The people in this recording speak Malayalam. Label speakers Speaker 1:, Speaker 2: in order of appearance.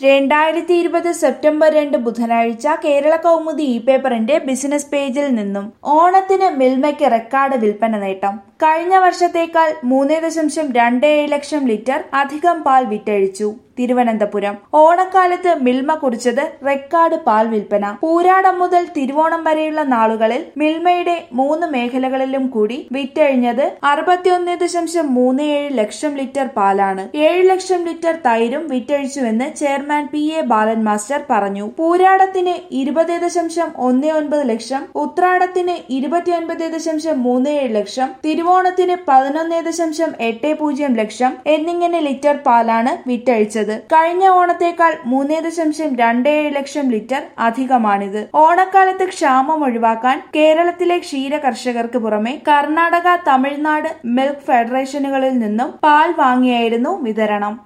Speaker 1: രണ്ടായിരത്തി ഇരുപത് സെപ്റ്റംബർ രണ്ട് ബുധനാഴ്ച കേരള കൗമുദി ഇ പേപ്പറിന്റെ ബിസിനസ് പേജിൽ നിന്നും ഓണത്തിന് മിൽമയ്ക്ക് റെക്കോർഡ് വിൽപ്പന നേട്ടം കഴിഞ്ഞ വർഷത്തേക്കാൾ മൂന്ന് ദശാംശം രണ്ട് ഏഴ് ലക്ഷം ലിറ്റർ അധികം പാൽ വിറ്റഴിച്ചു തിരുവനന്തപുരം ഓണക്കാലത്ത് മിൽമ കുറിച്ചത് റെക്കോർഡ് പാൽ വിൽപ്പന പൂരാടം മുതൽ തിരുവോണം വരെയുള്ള നാളുകളിൽ മിൽമയുടെ മൂന്ന് മേഖലകളിലും കൂടി വിറ്റഴിഞ്ഞത് അറുപത്തിയൊന്ന് ദശാംശം മൂന്ന് ഏഴ് ലക്ഷം ലിറ്റർ പാലാണ് ഏഴ് ലക്ഷം ലിറ്റർ തൈരും വിറ്റഴിച്ചുവെന്ന് chairman P A Balan master പറഞ്ഞു പൂരാടത്തിന് ഇരുപത് ദശാംശം ഒന്ന് ഒൻപത് ലക്ഷം ഉത്രാടത്തിന് ഇരുപത്തിയൊൻപത് ദശാംശം മൂന്ന് ഏഴ് ലക്ഷം തിരുവോണത്തിന് പതിനൊന്ന് ദശാംശം എട്ട് പൂജ്യം ലക്ഷം എന്നിങ്ങനെ ലിറ്റർ പാലാണ് വിറ്റഴിച്ചത് കഴിഞ്ഞ ഓണത്തേക്കാൾ മൂന്ന് ദശാംശം രണ്ട് ഏഴ് ലക്ഷം ലിറ്റർ അധികമാണിത് ഓണക്കാലത്ത് ക്ഷാമം ഒഴിവാക്കാൻ കേരളത്തിലെ ക്ഷീര കർഷകർക്ക് പുറമെ കർണാടക തമിഴ്നാട് മിൽക്ക് ഫെഡറേഷനുകളിൽ നിന്നും പാൽ വാങ്ങിയായിരുന്നു വിതരണം